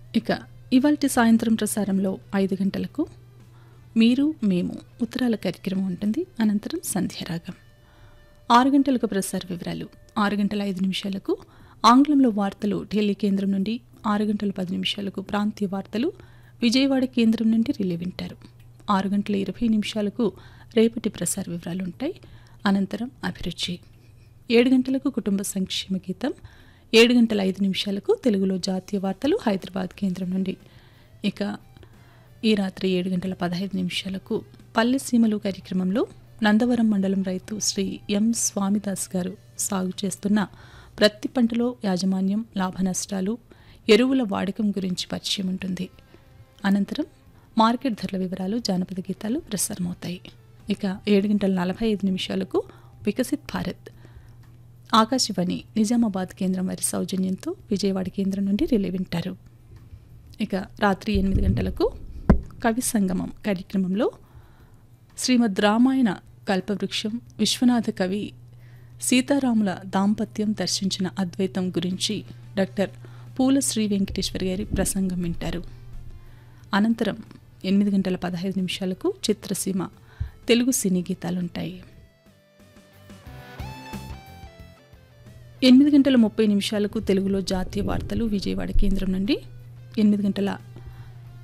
ఇక ఇవాల్టి సాయంత్రం ప్రసారంలో ఐదు గంటలకు మీరు మేము ఉత్తరాల కార్యక్రమం ఉంటుంది అనంతరం సంధ్యారాగం ఆరు గంటలకు ప్రసార వివరాలు ఆరు గంటల ఐదు నిమిషాలకు ఆంగ్లంలో వార్తలు ఢిల్లీ కేంద్రం నుండి ఆరు గంటల పది నిమిషాలకు ప్రాంతీయ వార్తలు విజయవాడ కేంద్రం నుండి రిలే వింటారు ఆరు గంటల ఇరవై నిమిషాలకు రేపటి ప్రసార వివరాలు ఉంటాయి అనంతరం అభిరుచి ఏడు గంటలకు కుటుంబ సంక్షేమ గీతం ఏడు గంటల ఐదు నిమిషాలకు తెలుగులో జాతీయ వార్తలు హైదరాబాద్ కేంద్రం నుండి ఇక ఈ రాత్రి ఏడు గంటల పదహైదు నిమిషాలకు పల్లె సీమలు కార్యక్రమంలో నందవరం మండలం రైతు శ్రీ ఎం స్వామిదాస్ గారు సాగు చేస్తున్న ప్రత్తి పంటలో యాజమాన్యం లాభ నష్టాలు ఎరువుల వాడకం గురించి పరిచయం ఉంటుంది అనంతరం మార్కెట్ ధరల వివరాలు జానపద గీతాలు ప్రసారమవుతాయి ఇక ఏడు గంటల నలభై ఐదు నిమిషాలకు వికసిత్ భారత్ ఆకాశవాణి నిజామాబాద్ కేంద్రం వారి సౌజన్యంతో విజయవాడ కేంద్రం నుండి రిలే వింటారు ఇక రాత్రి ఎనిమిది గంటలకు కవి సంగమం కార్యక్రమంలో శ్రీమద్ రామాయణ కల్పవృక్షం విశ్వనాథ కవి సీతారాముల దాంపత్యం దర్శించిన అద్వైతం గురించి డాక్టర్ పూల శ్రీ వెంకటేశ్వర గారి ప్రసంగం వింటారు అనంతరం ఎనిమిది గంటల పదహైదు నిమిషాలకు చిత్రసీమ తెలుగు సినీ గీతాలుంటాయి ఎనిమిది గంటల ముప్పై నిమిషాలకు తెలుగులో జాతీయ వార్తలు విజయవాడ కేంద్రం నుండి ఎనిమిది గంటల